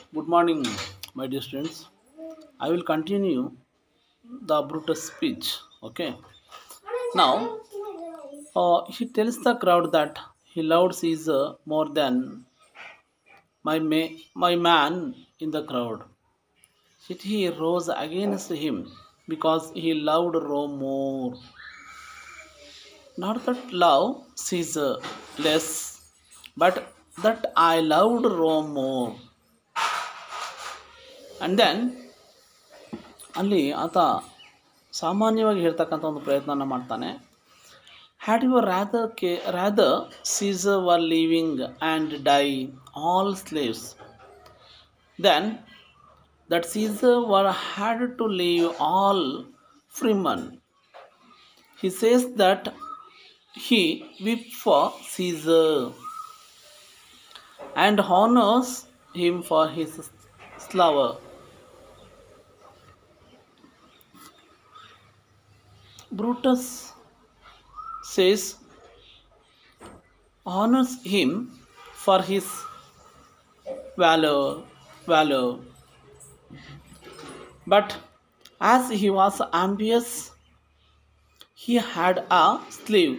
Good morning, my dear students. I will continue the Brutus speech. Okay. Now, uh, he tells the crowd that he loved Caesar more than my, ma- my man in the crowd. Yet he rose against him because he loved Rome more. Not that love Caesar less, but that I loved Rome more. And then ಅಲ್ಲಿ ಆತ ಸಾಮಾನ್ಯವಾಗಿ ಹೇಳ್ತಕ್ಕಂಥ ಒಂದು ಪ್ರಯತ್ನನ ಮಾಡ್ತಾನೆ had you rather ಕೆ rather Caesar were living and die all slaves then that Caesar were had to live all freeman he says that he wept for Caesar and honors him for his slaughter. Brutus says honors him for his valor valor but as he was ambitious he had a slave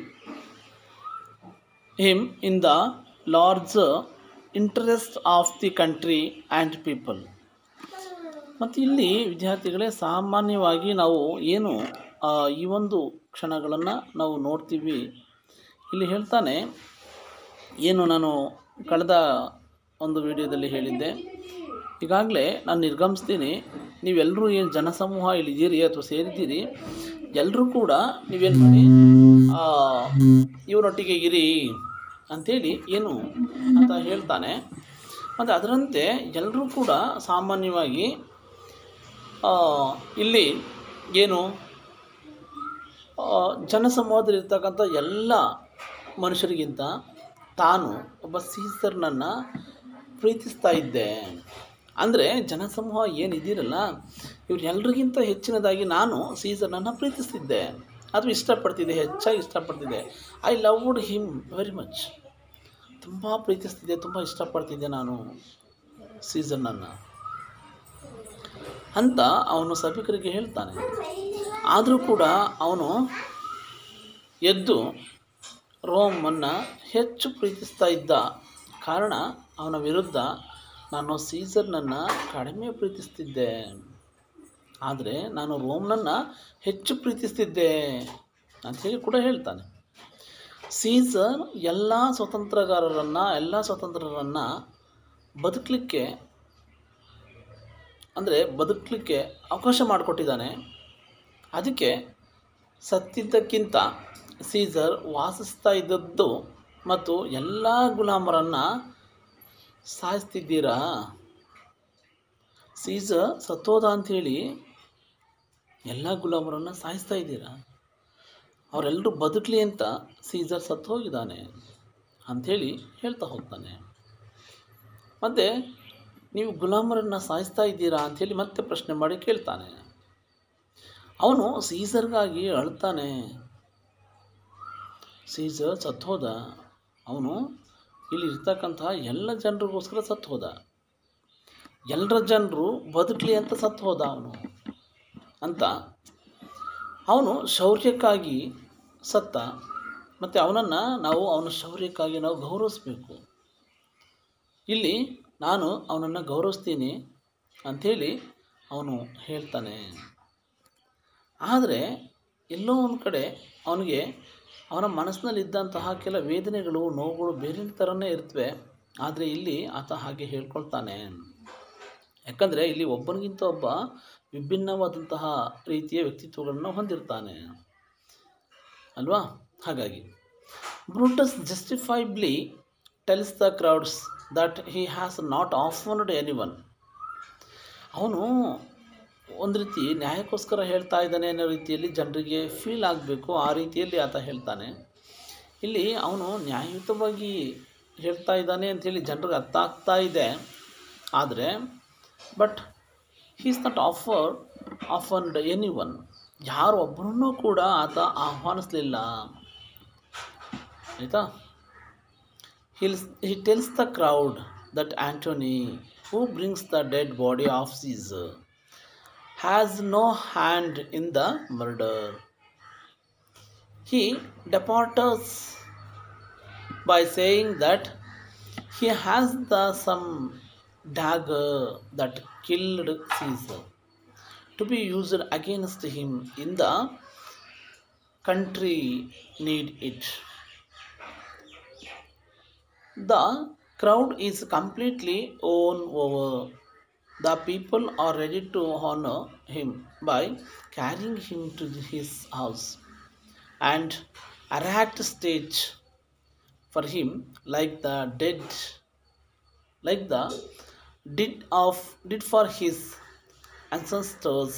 him in the larger interest of the country and people ಮತ್ತು ಇಲ್ಲಿ ವಿದ್ಯಾರ್ಥಿಗಳೇ ಸಾಮಾನ್ಯವಾಗಿ ನಾವು ಏನು ಆ, ಈ ಒಂದು ಕ್ಷಣಗಳನ್ನು ನಾವು ನೋಡ್ತೀವಿ ಇಲ್ಲಿ ಹೇಳ್ತಾನೆ ಏನು ನಾನು ಕಳೆದ ಒಂದು ವಿಡಿಯೋದಲ್ಲಿ ಹೇಳಿದ್ದೆ ಈಗಾಗಲೇ ನಾನು ನಿರ್ಗಮಿಸ್ತೀನಿ ನೀವೆಲ್ಲರೂ ಏನು ಜನಸಮೂಹ ಇಲ್ಲಿದ್ದೀರಿ ಅಥವಾ ಸೇರಿದ್ದೀರಿ ಎಲ್ಲರೂ ಕೂಡ ನೀವೇನು ಮಾಡಿ ಆ, ಇವರೊಟ್ಟಿಗೆ ಇರಿ ಅಂಥೇಳಿ ಏನು ಅಂತ ಹೇಳ್ತಾನೆ ಮತ್ತು ಅದರಂತೆ ಎಲ್ಲರೂ ಕೂಡ ಸಾಮಾನ್ಯವಾಗಿ ಆ, ಇಲ್ಲಿ ಏನು ಆ, ಜನಸಮೂಹದಲ್ಲಿರ್ತಕ್ಕಂಥ ಎಲ್ಲ ಮನುಷ್ಯರಿಗಿಂತ ತಾನು ಒಬ್ಬ ಸೀಸರ್ನನ್ನು ಪ್ರೀತಿಸ್ತಾ ಇದ್ದೆ ಅಂದರೆ ಜನಸಮೂಹ ಏನಿದ್ದೀರಲ್ಲ ಇವ್ರೆಲ್ರಿಗಿಂತ ಹೆಚ್ಚಿನದಾಗಿ ನಾನು ಸೀಸರ್ನನ್ನು ಪ್ರೀತಿಸ್ತಿದ್ದೆ ಅಥವಾ ಇಷ್ಟಪಡ್ತಿದ್ದೆ ಹೆಚ್ಚಾಗಿ ಇಷ್ಟಪಡ್ತಿದ್ದೆ I loved him very much ತುಂಬ ಪ್ರೀತಿಸ್ತಿದ್ದೆ ತುಂಬ ಇಷ್ಟಪಡ್ತಿದ್ದೆ ನಾನು ಸೀಸರ್ನನ್ನು ಅಂತ ಅವನು ಸಭಿಕರಿಗೆ ಹೇಳ್ತಾನೆ ಆದರೂ ಕೂಡ ಅವನು ಎದ್ದು ರೋಮನ್ನು ಹೆಚ್ಚು ಪ್ರೀತಿಸ್ತಾ ಇದ್ದ ಕಾರಣ ಅವನ ವಿರುದ್ಧ ನಾನು ಸೀಸರ್ನನ್ನು ಕಡಿಮೆ ಪ್ರೀತಿಸ್ತಿದ್ದೆ ಆದರೆ ನಾನು ರೋಮ್ನನ್ನು ಹೆಚ್ಚು ಪ್ರೀತಿಸ್ತಿದ್ದೆ ಅಂಥೇಳಿ ಕೂಡ ಹೇಳ್ತಾನೆ ಸೀಸರ್ ಎಲ್ಲ ಸ್ವತಂತ್ರಗಾರರನ್ನು ಎಲ್ಲ ಸ್ವತಂತ್ರರನ್ನು ಬದುಕಲಿಕ್ಕೆ ಅಂದರೆ ಬದುಕಲಿಕ್ಕೆ ಅವಕಾಶ ಮಾಡಿಕೊಟ್ಟಿದ್ದಾನೆ ಅದಕ್ಕೆ ಸತ್ತಿದ್ದಕ್ಕಿಂತ ಸೀಸರ್ ವಾಸಿಸ್ತಾ ಇದ್ದದ್ದು ಮತ್ತು ಎಲ್ಲ ಗುಲಾಮರನ್ನು ಸಾಯಿಸ್ತಿದ್ದೀರಾ ಸೀಸರ್ ಸತ್ತೋದ ಅಂಥೇಳಿ ಎಲ್ಲ ಗುಲಾಮರನ್ನು ಸಾಯಿಸ್ತಾ ಇದ್ದೀರಾ ಅವರೆಲ್ಲರೂ ಬದುಕಲಿ ಅಂತ ಸೀಸರ್ ಸತ್ತು ಹೋಗಿದ್ದಾನೆ ಅಂಥೇಳಿ ಹೇಳ್ತಾ ಹೋಗ್ತಾನೆ ಮತ್ತು ನೀವು ಗುಲಾಮರನ್ನು ಸಾಯಿಸ್ತಾ ಇದ್ದೀರಾ ಅಂಥೇಳಿ ಮತ್ತೆ ಪ್ರಶ್ನೆ ಮಾಡಿ ಕೇಳ್ತಾನೆ ಅವನು ಸೀಸರ್ಗಾಗಿ ಅಳ್ತಾನೆ ಸೀಸರ್ ಸತ್ತು ಹೋದ ಅವನು ಇಲ್ಲಿ ಇರ್ತಕ್ಕಂತಹ ಎಲ್ಲ ಜನರಿಗೋಸ್ಕರ ಸತ್ತು ಹೋದ ಎಲ್ಲರ ಜನರು ಬದುಕಲಿ ಅಂತ ಸತ್ತು ಹೋದ ಅವನು ಅಂತ ಅವನು ಶೌರ್ಯಕ್ಕಾಗಿ ಸತ್ತ ಮತ್ತು ಅವನನ್ನು ನಾವು ಅವನ ಶೌರ್ಯಕ್ಕಾಗಿ ನಾವು ಗೌರವಿಸ್ಬೇಕು ಇಲ್ಲಿ ನಾನು ಅವನನ್ನು ಗೌರವಿಸ್ತೀನಿ ಅಂಥೇಳಿ ಅವನು ಹೇಳ್ತಾನೆ ಆದರೆ ಎಲ್ಲೋ ಒಂದು ಕಡೆ ಅವನಿಗೆ ಅವನ ಮನಸ್ಸಿನಲ್ಲಿದ್ದಂತಹ ಕೆಲ ವೇದನೆಗಳು ನೋವುಗಳು ಬೇರೆ ಥರನೇ ಇರ್ತವೆ ಆದರೆ ಇಲ್ಲಿ ಆತ ಹಾಗೆ ಹೇಳ್ಕೊಳ್ತಾನೆ ಯಾಕಂದರೆ ಇಲ್ಲಿ ಒಬ್ಬನಿಗಿಂತ ಒಬ್ಬ ವಿಭಿನ್ನವಾದಂತಹ ರೀತಿಯ ವ್ಯಕ್ತಿತ್ವಗಳನ್ನು ಹೊಂದಿರ್ತಾನೆ ಅಲ್ವಾ ಹಾಗಾಗಿ Brutus justifiably tells the crowds that he has not offered anyone ಅವನು ಒಂದು ರೀತಿ ನ್ಯಾಯಕ್ಕೋಸ್ಕರ ಹೇಳ್ತಾ ಇದ್ದಾನೆ ಅನ್ನೋ ರೀತಿಯಲ್ಲಿ ಜನರಿಗೆ ಫೀಲ್ ಆಗಬೇಕು ಆ ರೀತಿಯಲ್ಲಿ ಆತ ಹೇಳ್ತಾನೆ ಇಲ್ಲಿ ಅವನು ನ್ಯಾಯಯುತವಾಗಿ ಹೇಳ್ತಾ ಇದ್ದಾನೆ ಅಂಥೇಳಿ ಜನರಿಗೆ ಅರ್ಥ ಆಗ್ತಾ ಇದೆ ಆದರೆ but he's not offer offered anyone ಯಾರು ಒಬ್ಬರನ್ನೂ ಕೂಡ ಆತ ಆಹ್ವಾನಿಸಲಿಲ್ಲ ಆಯಿತಾ ಹಿಲ್ಸ್ he tells the crowd that Antony who brings the dead body of Caesar has no hand in the murder. He departs by saying that he has the some dagger that killed Caesar to be used against him in the country need it. The crowd is completely won over. The people are ready to honor him by carrying him to his house and erect stage for him like the dead like the did of did for his ancestors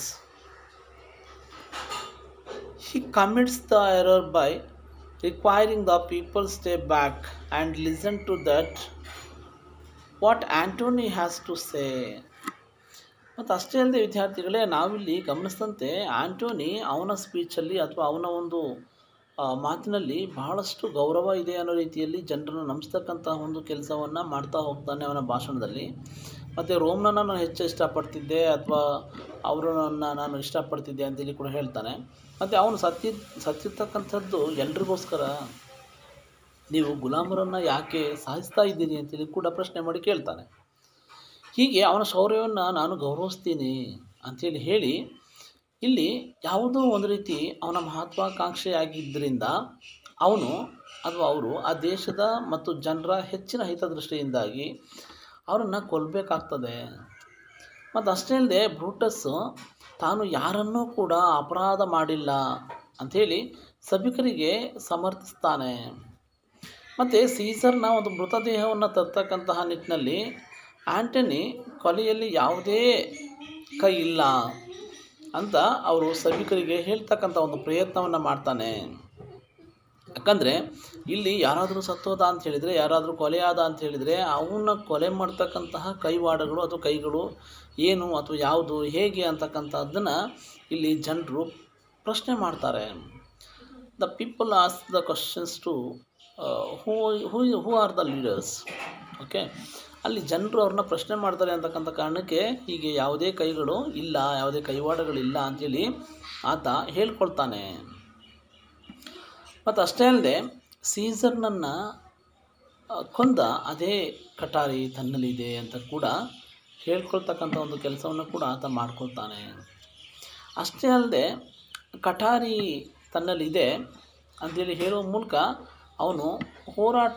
he commits the error by requiring the people stay back and listen to that what Antony has to say. ಮತ್ತು ಅಷ್ಟೇ ಅಲ್ಲದೆ ವಿದ್ಯಾರ್ಥಿಗಳೇ ನಾವಿಲ್ಲಿ ಗಮನಿಸಿದಂತೆ ಆಂಟೋನಿ ಅವನ ಸ್ಪೀಚಲ್ಲಿ ಅಥವಾ ಅವನ ಒಂದು ಆ, ಮಾತಿನಲ್ಲಿ ಬಹಳಷ್ಟು ಗೌರವ ಇದೆ ಅನ್ನೋ ರೀತಿಯಲ್ಲಿ ಜನರನ್ನು ನಂಬಿಸ್ತಕ್ಕಂತಹ ಒಂದು ಕೆಲಸವನ್ನು ಮಾಡ್ತಾ ಹೋಗ್ತಾನೆ ಅವನ ಭಾಷಣದಲ್ಲಿ ಮತ್ತು ರೋಮ್ನ ನಾನು ಹೆಚ್ಚು ಇಷ್ಟಪಡ್ತಿದ್ದೆ ಅಥವಾ ಅವರನ್ನು ನಾನು ಇಷ್ಟಪಡ್ತಿದ್ದೆ ಅಂತೇಳಿ ಕೂಡ ಹೇಳ್ತಾನೆ ಮತ್ತು ಅವನು ಸತ್ಯ ಸತ್ತಿರ್ತಕ್ಕಂಥದ್ದು ಎಲ್ರಿಗೋಸ್ಕರ ನೀವು ಗುಲಾಮರನ್ನು ಯಾಕೆ ಸಾಯಿಸ್ತಾ ಇದ್ದೀರಿ ಅಂತೇಳಿ ಕೂಡ ಪ್ರಶ್ನೆ ಮಾಡಿ ಕೇಳ್ತಾನೆ ಹೀಗೆ ಅವನ ಶೌರ್ಯವನ್ನು ನಾನು ಗೌರವಿಸ್ತೀನಿ ಅಂಥೇಳಿ ಹೇಳಿ ಇಲ್ಲಿ ಯಾವುದೋ ಒಂದು ರೀತಿ ಅವನ ಮಹತ್ವಾಕಾಂಕ್ಷೆಯಾಗಿದ್ದರಿಂದ ಅವನು ಅಥವಾ ಅವರು ಆ ದೇಶದ ಮತ್ತು ಜನರ ಹೆಚ್ಚಿನ ಹಿತದೃಷ್ಟಿಯಿಂದಾಗಿ ಅವರನ್ನು ಕೊಲ್ಲಬೇಕಾಗ್ತದೆ ಮತ್ತು ಅಷ್ಟೇ ಅಲ್ಲದೆ ಬ್ರೂಟಸ್ಸು ತಾನು ಯಾರನ್ನೂ ಕೂಡ ಅಪರಾಧ ಮಾಡಿಲ್ಲ ಅಂಥೇಳಿ ಸಭಿಕರಿಗೆ ಸಮರ್ಥಿಸ್ತಾನೆ ಮತ್ತು ಸೀಸರ್ನ ಒಂದು ಮೃತದೇಹವನ್ನು ತರ್ತಕ್ಕಂತಹ ನಿಟ್ಟಿನಲ್ಲಿ ಆಂಟನಿ ಕೊಲೆಯಲ್ಲಿ ಯಾವುದೇ ಕೈ ಇಲ್ಲ ಅಂತ ಅವರು ಸಭಿಕರಿಗೆ ಹೇಳ್ತಕ್ಕಂಥ ಒಂದು ಪ್ರಯತ್ನವನ್ನು ಮಾಡ್ತಾನೆ ಯಾಕಂದರೆ ಇಲ್ಲಿ ಯಾರಾದರೂ ಸತ್ತೋದ ಅಂತ ಹೇಳಿದರೆ ಯಾರಾದರೂ ಕೊಲೆಯಾದ ಅಂತ ಹೇಳಿದರೆ ಅವನ್ನ ಕೊಲೆ ಮಾಡ್ತಕ್ಕಂತಹ ಕೈವಾಡಗಳು ಅಥವಾ ಕೈಗಳು ಏನು ಅಥವಾ ಯಾವುದು ಹೇಗೆ ಅಂತಕ್ಕಂಥದ್ದನ್ನು ಇಲ್ಲಿ ಜನರು ಪ್ರಶ್ನೆ ಮಾಡ್ತಾರೆ the people ask the questions to who who who are the leaders okay ಅಲ್ಲಿ ಜನರು ಅವ್ರನ್ನ ಪ್ರಶ್ನೆ ಮಾಡ್ತಾರೆ ಅಂತಕ್ಕಂಥ ಕಾರಣಕ್ಕೆ ಹೀಗೆ ಯಾವುದೇ ಕೈಗಳು ಇಲ್ಲ ಯಾವುದೇ ಕೈವಾಡಗಳಿಲ್ಲ ಅಂಥೇಳಿ ಆತ ಹೇಳ್ಕೊಳ್ತಾನೆ ಮತ್ತು ಅಷ್ಟೇ ಅಲ್ಲದೆ ಸೀಸರ್ನನ್ನು ಕೊಂದ ಅದೇ ಕಟಾರಿ ತನ್ನಲ್ಲಿದೆ ಅಂತ ಕೂಡ ಹೇಳ್ಕೊಳ್ತಕ್ಕಂಥ ಒಂದು ಕೆಲಸವನ್ನು ಕೂಡ ಆತ ಮಾಡ್ಕೊಳ್ತಾನೆ ಅಷ್ಟೇ ಅಲ್ಲದೆ ಕಟಾರಿ ತನ್ನಲ್ಲಿದೆ ಅಂತೇಳಿ ಹೇಳುವ ಮೂಲಕ ಅವನು ಹೋರಾಟ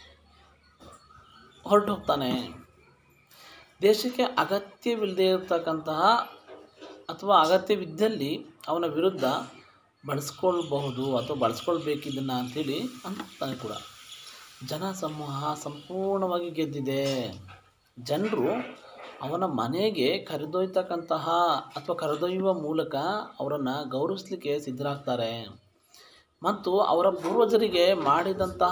ಹೊರಟು ಹೋಗ್ತಾನೆ ದೇಶಕ್ಕೆ ಅಗತ್ಯವಿಲ್ಲದೆ ಇರತಕ್ಕಂತಹ ಅಥವಾ ಅಗತ್ಯವಿದ್ದಲ್ಲಿ ಅವನ ವಿರುದ್ಧ ಬಳಸ್ಕೊಳ್ಬಹುದು ಅಥವಾ ಬಳಸ್ಕೊಳ್ಬೇಕಿದ್ದನ್ನು ಅಂಥೇಳಿ ಅಂತಾನೆ ಕೂಡ ಜನ ಸಮೂಹ ಸಂಪೂರ್ಣವಾಗಿ ಗೆದ್ದಿದೆ ಜನರು ಅವನ ಮನೆಗೆ ಕರೆದೊಯ್ತಕ್ಕಂತಹ ಅಥವಾ ಕರೆದೊಯ್ಯುವ ಮೂಲಕ ಅವರನ್ನು ಗೌರವಿಸಲಿಕ್ಕೆ ಸಿದ್ಧರಾಗ್ತಾರೆ ಮತ್ತು ಅವರ ಪೂರ್ವಜರಿಗೆ ಮಾಡಿದಂತಹ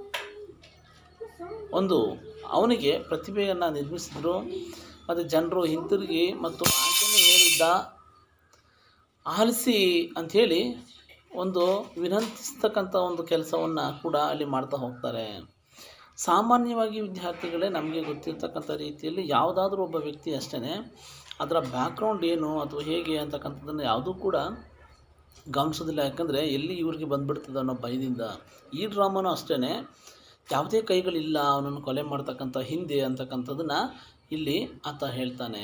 ಒಂದು ಅವನಿಗೆ ಪ್ರತಿಭೆಯನ್ನು ನಿರ್ಮಿಸಿದರು ಮತ್ತು ಜನರು ಹಿಂತಿರುಗಿ ಮತ್ತು ಆಂಟನಿ ಹೇಳಿದ್ದ ಆಲಿಸಿ ಅಂಥೇಳಿ ಒಂದು ವಿನಂತಿಸ್ತಕ್ಕಂಥ ಒಂದು ಕೆಲಸವನ್ನು ಕೂಡ ಅಲ್ಲಿ ಮಾಡ್ತಾ ಹೋಗ್ತಾರೆ ಸಾಮಾನ್ಯವಾಗಿ ವಿದ್ಯಾರ್ಥಿಗಳೇ ನಮಗೆ ಗೊತ್ತಿರ್ತಕ್ಕಂಥ ರೀತಿಯಲ್ಲಿ ಯಾವುದಾದ್ರೂ ಒಬ್ಬ ವ್ಯಕ್ತಿ ಅಷ್ಟೇ ಅದರ ಬ್ಯಾಕ್ಗ್ರೌಂಡ್ ಏನು ಅಥವಾ ಹೇಗೆ ಅಂತಕ್ಕಂಥದ್ದನ್ನು ಯಾವುದೂ ಕೂಡ ಗಮನಿಸೋದಿಲ್ಲ ಯಾಕಂದರೆ ಎಲ್ಲಿ ಇವ್ರಿಗೆ ಬಂದ್ಬಿಡ್ತದೆ ಅನ್ನೋ ಭಯದಿಂದ ಈ ಡ್ರಾಮನೂ ಅಷ್ಟೇ ಯಾವುದೇ ಕೈಗಳಿಲ್ಲ ಅವನನ್ನು ಕೊಲೆ ಮಾಡ್ತಕ್ಕಂಥ ಹಿಂದೆ ಅಂತಕ್ಕಂಥದ್ದನ್ನು ಇಲ್ಲಿ ಆತ ಹೇಳ್ತಾನೆ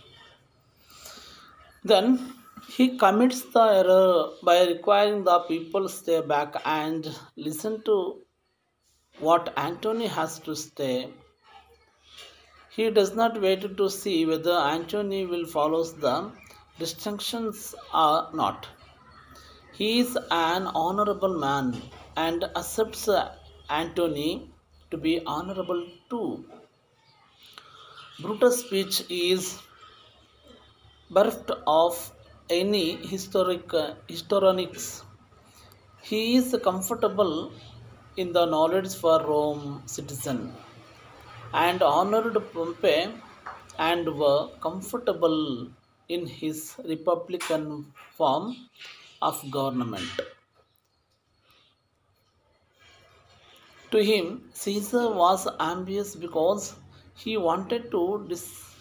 then he commits the error by requiring the people stay back and listen to what Antony has to say. He does not wait to see whether Antony will follow the distinctions or not. He is an honorable man and accepts Antony to be honorable too. Brutus' speech is bereft of any historic historians. He is comfortable in the knowledge for Rome citizen and honored Pompey and were comfortable in his republican form of government. To him, Caesar was ambitious because he wanted to dis-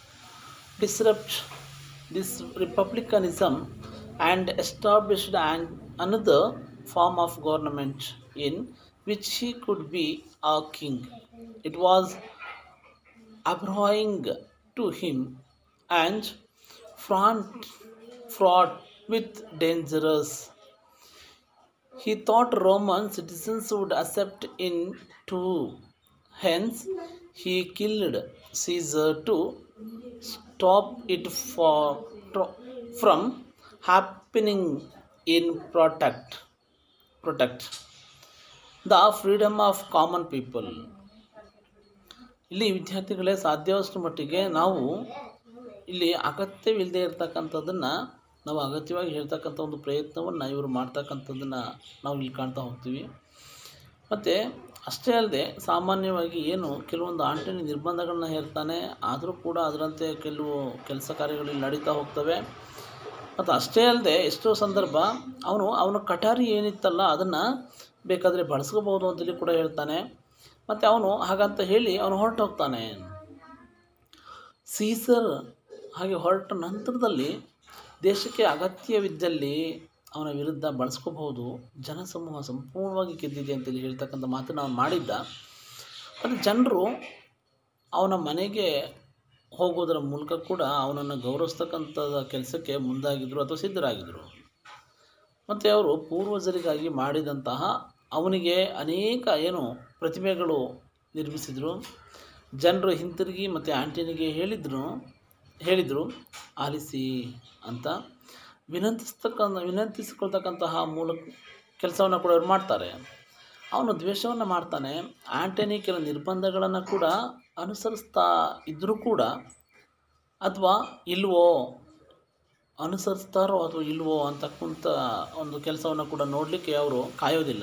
disrupt this republicanism and established an, another form of government in which he could be a king. It was abhorring to him and fraught, fraught with dangerous. He thought Roman citizens would accept in too. Hence, he killed Caesar to stop it for, from happening in protect protect the freedom of common people. ಇಲ್ಲಿ ವಿದ್ಯಾರ್ಥಿಗಳೇ ಸಾಧ್ಯವಷ್ಟು ಮಟ್ಟಿಗೆ ನಾವು ಇಲ್ಲಿ ಅಗತ್ಯವಿಲ್ಲದೆ ಇರ್ತಕ್ಕಂಥದ್ದನ್ನು ನಾವು ಅಗತ್ಯವಾಗಿ ಹೇಳ್ತಕ್ಕಂಥ ಒಂದು ಪ್ರಯತ್ನವನ್ನು ಇವರು ಮಾಡ್ತಕ್ಕಂಥದ್ದನ್ನು ನಾವು ಇಲ್ಲಿ ಕಾಣ್ತಾ ಹೋಗ್ತೀವಿ ಮತ್ತು ಅಷ್ಟೇ ಅಲ್ಲದೆ ಸಾಮಾನ್ಯವಾಗಿ ಏನು ಕೆಲವೊಂದು ಆಂಟನಿ ನಿರ್ಬಂಧಗಳನ್ನ ಹೇರ್ತಾನೆ ಆದರೂ ಕೂಡ ಅದರಂತೆ ಕೆಲವು ಕೆಲಸ ಕಾರ್ಯಗಳು ಇಲ್ಲಿ ನಡೀತಾ ಹೋಗ್ತವೆ ಮತ್ತು ಅಷ್ಟೇ ಅಲ್ಲದೆ ಎಷ್ಟೋ ಸಂದರ್ಭ ಅವನು ಅವನ ಕಟಾರಿ ಏನಿತ್ತಲ್ಲ ಅದನ್ನು ಬೇಕಾದರೆ ಬಳಸ್ಕೋಬೋದು ಅಂತೇಳಿ ಕೂಡ ಹೇಳ್ತಾನೆ ಮತ್ತು ಅವನು ಹಾಗಂತ ಹೇಳಿ ಅವನು ಹೊರಟು ಹೋಗ್ತಾನೆ ಸೀಸರ್ ಹಾಗೆ ಹೊರಟ ನಂತರದಲ್ಲಿ ದೇಶಕ್ಕೆ ಅಗತ್ಯವಿದ್ದಲ್ಲಿ ಅವನ ವಿರುದ್ಧ ಬಳಸ್ಕೋಬಹುದು ಜನಸಮೂಹ ಸಂಪೂರ್ಣವಾಗಿ ಗೆದ್ದಿದೆ ಅಂತೇಳಿ ಹೇಳ್ತಕ್ಕಂಥ ಮಾತನ್ನು ಅವನು ಮಾಡಿದ್ದ ಮತ್ತು ಜನರು ಅವನ ಮನೆಗೆ ಹೋಗೋದರ ಮೂಲಕ ಕೂಡ ಅವನನ್ನು ಗೌರವಿಸ್ತಕ್ಕಂಥ ಕೆಲಸಕ್ಕೆ ಮುಂದಾಗಿದ್ದರು ಅಥವಾ ಸಿದ್ಧರಾಗಿದ್ದರು ಮತ್ತು ಅವರು ಪೂರ್ವಜರಿಗಾಗಿ ಮಾಡಿದಂತಹ ಅವನಿಗೆ ಅನೇಕ ಏನು ಪ್ರತಿಮೆಗಳು ನಿರ್ಮಿಸಿದರು ಜನರು ಹಿಂತಿರುಗಿ ಮತ್ತು ಆಂಟಿನಿಗೆ ಹೇಳಿದ್ರು ಹೇಳಿದರು ಆಲಿಸಿ ಅಂತ ವಿನಂತಿಸ್ತಕ್ಕಂಥ ವಿನಂತಿಸಿಕೊಳ್ತಕ್ಕಂತಹ ಮೂಲಕ ಕೆಲಸವನ್ನು ಕೂಡ ಅವ್ರು ಮಾಡ್ತಾರೆ ಅವನು ದ್ವೇಷವನ್ನು ಮಾಡ್ತಾನೆ ಆಂಟನಿ ಕೆಲ ನಿರ್ಬಂಧಗಳನ್ನು ಕೂಡ ಅನುಸರಿಸ್ತಾ ಇದ್ದರೂ ಕೂಡ ಅಥವಾ ಇಲ್ವೋ ಅನುಸರಿಸ್ತಾರೋ ಅಥವಾ ಇಲ್ವೋ ಅಂತಕ್ಕಂಥ ಒಂದು ಕೆಲಸವನ್ನು ಕೂಡ ನೋಡಲಿಕ್ಕೆ ಅವರು ಕಾಯೋದಿಲ್ಲ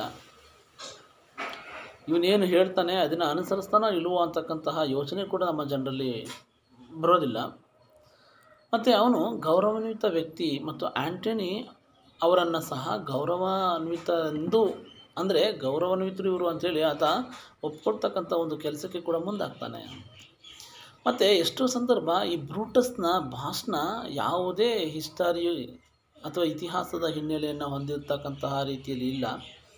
ಇವನೇನು ಹೇಳ್ತಾನೆ ಅದನ್ನು ಅನುಸರಿಸ್ತಾನೋ ಇಲ್ವೋ ಅಂತಕ್ಕಂತಹ ಯೋಚನೆ ಕೂಡ ನಮ್ಮ ಜನರಲ್ಲಿ ಬರೋದಿಲ್ಲ ಮತ್ತು ಅವನು ಗೌರವಾನ್ವಿತ ವ್ಯಕ್ತಿ ಮತ್ತು ಆ್ಯಂಟನಿ ಅವರನ್ನು ಸಹ ಗೌರವಾನ್ವಿತ ಎಂದು ಅಂದರೆ ಗೌರವಾನ್ವಿತರು ಇವರು ಅಂಥೇಳಿ ಆತ ಒಪ್ಕೊಳ್ತಕ್ಕಂಥ ಒಂದು ಕೆಲಸಕ್ಕೆ ಕೂಡ ಮುಂದಾಗ್ತಾನೆ ಮತ್ತು ಎಷ್ಟೋ ಸಂದರ್ಭ ಈ ಬ್ರೂಟಸ್ನ ಭಾಷಣ ಯಾವುದೇ ಹಿಸ್ಟಾರಿ ಅಥವಾ ಇತಿಹಾಸದ ಹಿನ್ನೆಲೆಯನ್ನು ಹೊಂದಿರತಕ್ಕಂತಹ ರೀತಿಯಲ್ಲಿ ಇಲ್ಲ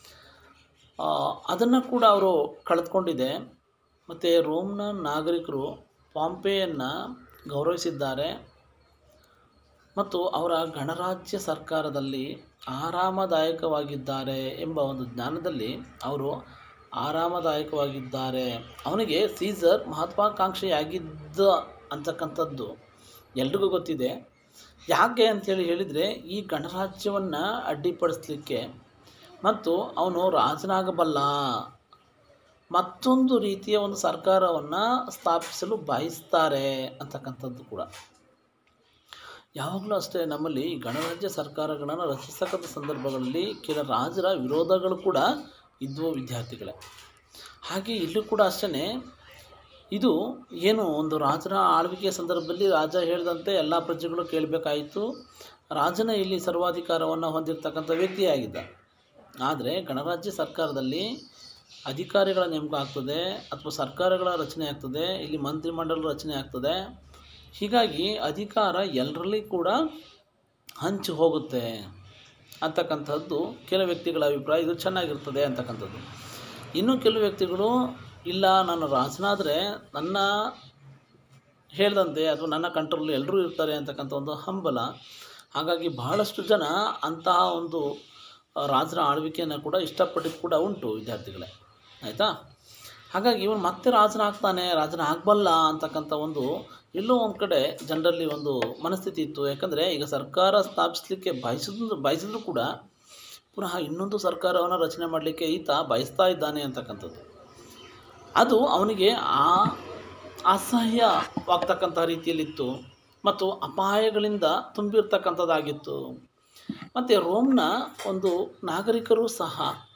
ಅದನ್ನು ಕೂಡ ಅವರು ಕಳೆದುಕೊಂಡಿದೆ ಮತ್ತು ರೋಮ್ನ ನಾಗರಿಕರು ಪಾಂಪೆಯನ್ನು ಗೌರವಿಸಿದ್ದಾರೆ ಮತ್ತು ಅವರ ಗಣರಾಜ್ಯ ಸರ್ಕಾರದಲ್ಲಿ ಆರಾಮದಾಯಕವಾಗಿದ್ದಾರೆ ಎಂಬ ಒಂದು ಜ್ಞಾನದಲ್ಲಿ ಅವರು ಆರಾಮದಾಯಕವಾಗಿದ್ದಾರೆ ಅವನಿಗೆ ಸೀಸರ್ ಮಹತ್ವಾಕಾಂಕ್ಷೆಯಾಗಿದ್ದ ಅಂತಕ್ಕಂಥದ್ದು ಎಲ್ರಿಗೂ ಗೊತ್ತಿದೆ ಯಾಕೆ ಅಂಥೇಳಿ ಹೇಳಿದರೆ ಈ ಗಣರಾಜ್ಯವನ್ನು ಅಡ್ಡಿಪಡಿಸ್ಲಿಕ್ಕೆ ಮತ್ತು ಅವನು ರಾಜನಾಗಬಲ್ಲ ಮತ್ತೊಂದು ರೀತಿಯ ಒಂದು ಸರ್ಕಾರವನ್ನು ಸ್ಥಾಪಿಸಲು ಬಯಸ್ತಾರೆ ಅಂತಕ್ಕಂಥದ್ದು ಕೂಡ ಯಾವಾಗಲೂ ಅಷ್ಟೇ ನಮ್ಮಲ್ಲಿ ಈ ಗಣರಾಜ್ಯ ಸರ್ಕಾರಗಳನ್ನು ರಚಿಸ್ತಕ್ಕಂಥ ಸಂದರ್ಭಗಳಲ್ಲಿ ಕೆಲ ರಾಜರ ವಿರೋಧಗಳು ಕೂಡ ಇದ್ವು ವಿದ್ಯಾರ್ಥಿಗಳೇ ಹಾಗೆ ಇಲ್ಲೂ ಕೂಡ ಅಷ್ಟೇ ಇದು ಏನು ಒಂದು ರಾಜರ ಆಳ್ವಿಕೆಯ ಸಂದರ್ಭದಲ್ಲಿ ರಾಜ ಹೇಳಿದಂತೆ ಎಲ್ಲ ಪ್ರಜೆಗಳು ಕೇಳಬೇಕಾಯಿತು ರಾಜನ ಇಲ್ಲಿ ಸರ್ವಾಧಿಕಾರವನ್ನು ಹೊಂದಿರತಕ್ಕಂಥ ವ್ಯಕ್ತಿಯಾಗಿದ್ದ ಆದರೆ ಗಣರಾಜ್ಯ ಸರ್ಕಾರದಲ್ಲಿ ಅಧಿಕಾರಿಗಳ ನೇಮಕ ಆಗ್ತದೆ ಅಥವಾ ಸರ್ಕಾರಗಳ ರಚನೆ ಆಗ್ತದೆ ಇಲ್ಲಿ ಮಂತ್ರಿಮಂಡಲ ರಚನೆ ಆಗ್ತದೆ ಹೀಗಾಗಿ ಅಧಿಕಾರ ಎಲ್ಲರಲ್ಲಿ ಕೂಡ ಹಂಚಿ ಹೋಗುತ್ತೆ ಅಂತಕ್ಕಂಥದ್ದು ಕೆಲವು ವ್ಯಕ್ತಿಗಳ ಅಭಿಪ್ರಾಯ ಇದು ಚೆನ್ನಾಗಿರ್ತದೆ ಅಂತಕ್ಕಂಥದ್ದು ಇನ್ನು ಕೆಲವು ವ್ಯಕ್ತಿಗಳು ಇಲ್ಲ ನಾನು ರಾಜನಾದರೆ ನನ್ನ ಹೇಳ್ದಂತೆ ಅಥವಾ ನನ್ನ ಕಂಟ್ರೋಲ್ ಎಲ್ಲರೂ ಇರ್ತಾರೆ ಅಂತಕ್ಕಂಥ ಒಂದು ಹಂಬಲ ಹಾಗಾಗಿ ಬಹಳಷ್ಟು ಜನ ಅಂತಹ ಒಂದು ರಾಜರ ಆಳ್ವಿಕೆಯನ್ನು ಕೂಡ ಇಷ್ಟಪಟ್ಟಿದ್ದು ಕೂಡ ಉಂಟು ವಿದ್ಯಾರ್ಥಿಗಳೇ ಆಯಿತಾ ಹಾಗಾಗಿ ಇವನು ಮತ್ತೆ ರಾಜನಾಗ್ತಾನೆ ರಾಜನ ಆಗಬಲ್ಲ ಅಂತಕ್ಕಂಥ ಒಂದು ಎಲ್ಲೋ ಒಂದು ಕಡೆ ಜನರಲ್ಲಿ ಒಂದು ಮನಸ್ಥಿತಿ ಇತ್ತು ಯಾಕಂದರೆ ಈಗ ಸರ್ಕಾರ ಸ್ಥಾಪಿಸಲಿಕ್ಕೆ ಬಯಸಿದ್ರು ಬಯಸಿದ್ರು ಕೂಡ ಪುನಃ ಇನ್ನೊಂದು ಸರ್ಕಾರವನ್ನು ರಚನೆ ಮಾಡಲಿಕ್ಕೆ ಈತ ಬಯಸ್ತಾ ಇದ್ದಾನೆ ಅಂತಕ್ಕಂಥದ್ದು ಅದು ಅವನಿಗೆ ಆ ಅಸಹ್ಯವಾಗ್ತಕ್ಕಂಥ ರೀತಿಯಲ್ಲಿತ್ತು ಮತ್ತು ಅಪಾಯಗಳಿಂದ ತುಂಬಿರ್ತಕ್ಕಂಥದ್ದಾಗಿತ್ತು ಮತ್ತು ರೋಮ್ನ ಒಂದು ನಾಗರಿಕರು ಸಹ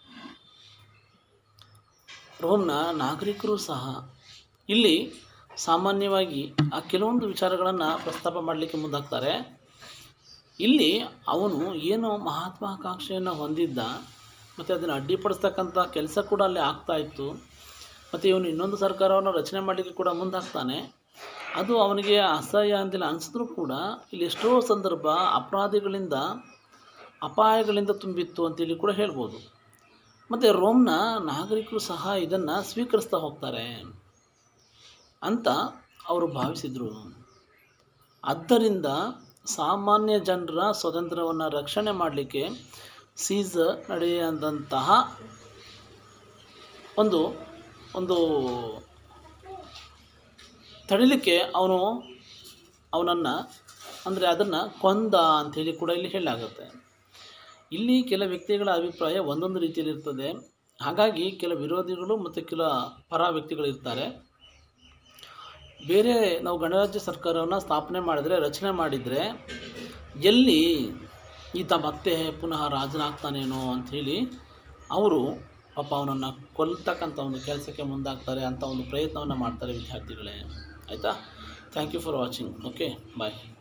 ರೋಮ್ನ ನಾಗರಿಕರು ಸಹ ಇಲ್ಲಿ ಸಾಮಾನ್ಯವಾಗಿ ಆ ಕೆಲವೊಂದು ವಿಚಾರಗಳನ್ನು ಪ್ರಸ್ತಾಪ ಮಾಡಲಿಕ್ಕೆ ಮುಂದಾಗ್ತಾರೆ ಇಲ್ಲಿ ಅವನು ಏನು ಮಹತ್ವಾಕಾಂಕ್ಷೆಯನ್ನು ಹೊಂದಿದ್ದ ಮತ್ತು ಅದನ್ನು ಅಡ್ಡಿಪಡಿಸ್ತಕ್ಕಂಥ ಕೆಲಸ ಕೂಡ ಅಲ್ಲಿ ಆಗ್ತಾ ಇತ್ತು ಮತ್ತು ಇವನು ಇನ್ನೊಂದು ಸರ್ಕಾರವನ್ನು ರಚನೆ ಮಾಡಲಿಕ್ಕೆ ಕೂಡ ಮುಂದಾಗ್ತಾನೆ ಅದು ಅವನಿಗೆ ಅಸಹ್ಯ ಅಂತೆಲ್ಲ ಅನಿಸಿದ್ರೂ ಕೂಡ ಇಲ್ಲಿ ಎಷ್ಟೋ ಸಂದರ್ಭ ಅಪರಾಧಿಗಳಿಂದ ಅಪಾಯಗಳಿಂದ ತುಂಬಿತ್ತು ಅಂತೇಳಿ ಕೂಡ ಹೇಳ್ಬೋದು ಮತ್ತು ರೋಮ್ನ ನಾಗರಿಕರು ಸಹ ಇದನ್ನು ಸ್ವೀಕರಿಸ್ತಾ ಹೋಗ್ತಾರೆ ಅಂತ ಅವರು ಭಾವಿಸಿದರು ಆದ್ದರಿಂದ ಸಾಮಾನ್ಯ ಜನರ ಸ್ವಾತಂತ್ರ್ಯವನ್ನು ರಕ್ಷಣೆ ಮಾಡಲಿಕ್ಕೆ ಸೀಸರ್ ನಡೆಯದಂತಹ ಒಂದು ಒಂದು ತಡಿಲಿಕ್ಕೆ ಅವನು ಅವನನ್ನು ಅಂದರೆ ಅದನ್ನು ಕೊಂದ ಅಂಥೇಳಿ ಕೂಡ ಇಲ್ಲಿ ಹೇಳಲಾಗುತ್ತೆ ಇಲ್ಲಿ ಕೆಲ ವ್ಯಕ್ತಿಗಳ ಅಭಿಪ್ರಾಯ ಒಂದೊಂದು ರೀತಿಯಲ್ಲಿ ಇರ್ತದೆ ಹಾಗಾಗಿ ಕೆಲ ವಿರೋಧಿಗಳು ಮತ್ತು ಕೆಲ ಪರ ವ್ಯಕ್ತಿಗಳಿರ್ತಾರೆ ಬೇರೆ ನಾವು ಗಣರಾಜ್ಯ ಸರ್ಕಾರವನ್ನು ಸ್ಥಾಪನೆ ಮಾಡಿದರೆ ರಚನೆ ಮಾಡಿದರೆ ಎಲ್ಲಿ ಈತ ಮತ್ತೆ ಪುನಃ ರಾಜನಾಗ್ತಾನೇನೋ ಅಂಥೇಳಿ ಅವರು ಪಾಪ ಅವನನ್ನು ಕೊಲ್ತಕ್ಕಂಥ ಒಂದು ಕೆಲಸಕ್ಕೆ ಮುಂದಾಗ್ತಾರೆ ಅಂತ ಒಂದು ಪ್ರಯತ್ನವನ್ನು ಮಾಡ್ತಾರೆ ವಿದ್ಯಾರ್ಥಿಗಳೇ ಆಯಿತಾ thank you for watching okay bye